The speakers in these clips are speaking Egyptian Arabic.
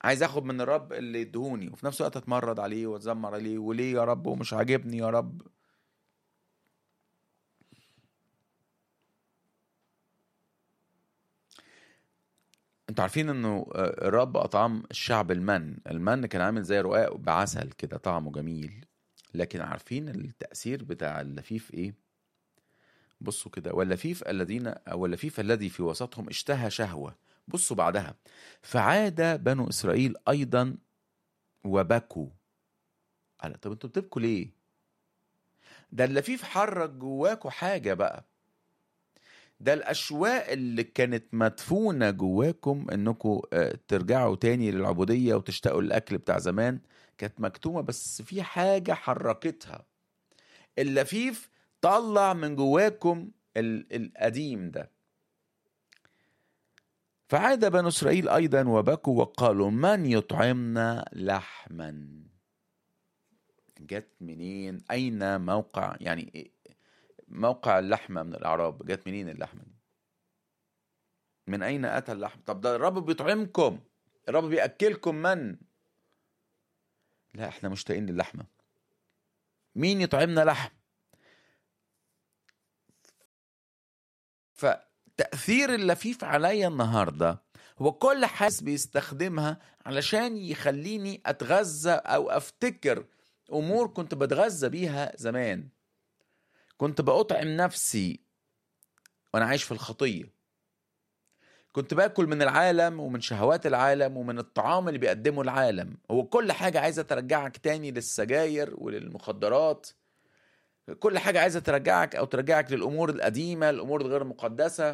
عايز اخد من الرب اللي يدهوني وفي نفس الوقت اتمرد عليه واتذمر عليه وليه يا رب ومش عاجبني يا رب انتوا عارفين انه آه، الرب اطعم الشعب المن المن كان عامل زي رقاق بعسل كده طعمه جميل لكن عارفين التأثير بتاع اللفيف ايه بصوا كده واللفيف الذين او اللفيف الذي في وسطهم اشتهى شهوة بصوا بعدها فعاد بنو اسرائيل ايضا وبكوا قال طب انتوا بتبكوا ليه ده اللفيف حرك جواكوا حاجة بقى ده الأشواق اللي كانت مدفونة جواكم إنكم ترجعوا تاني للعبودية وتشتاقوا للأكل بتاع زمان كانت مكتومة بس في حاجة حركتها اللفيف طلع من جواكم ال- القديم ده فعاد بنو إسرائيل أيضا وبكوا وقالوا من يطعمنا لحما جت منين أين موقع يعني إيه؟ موقع اللحمة من الأعراب جت منين اللحمة دي من أين أتى اللحم طب ده الرب بيطعمكم الرب بيأكلكم من لا احنا مشتاقين للحمة مين يطعمنا لحم فتأثير اللفيف عليا النهاردة هو كل حاس بيستخدمها علشان يخليني أتغذى أو أفتكر أمور كنت بتغذى بيها زمان كنت بأطعم نفسي وأنا عايش في الخطية كنت باكل من العالم ومن شهوات العالم ومن الطعام اللي بيقدمه العالم هو كل حاجة عايزة ترجعك تاني للسجاير وللمخدرات كل حاجة عايزة ترجعك أو ترجعك للأمور القديمة الأمور الغير مقدسة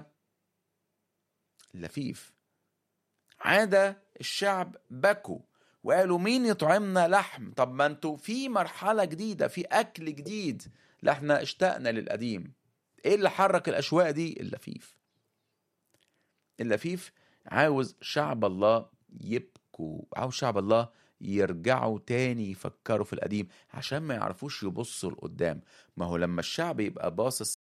لفيف عاد الشعب بكوا وقالوا مين يطعمنا لحم طب ما انتوا في مرحلة جديدة في أكل جديد لا احنا اشتقنا للقديم ايه اللي حرك الأشواق دي اللفيف اللفيف عاوز شعب الله يبكوا عاوز شعب الله يرجعوا تاني يفكروا في القديم عشان ما يعرفوش يبصوا لقدام ما هو لما الشعب يبقى باصص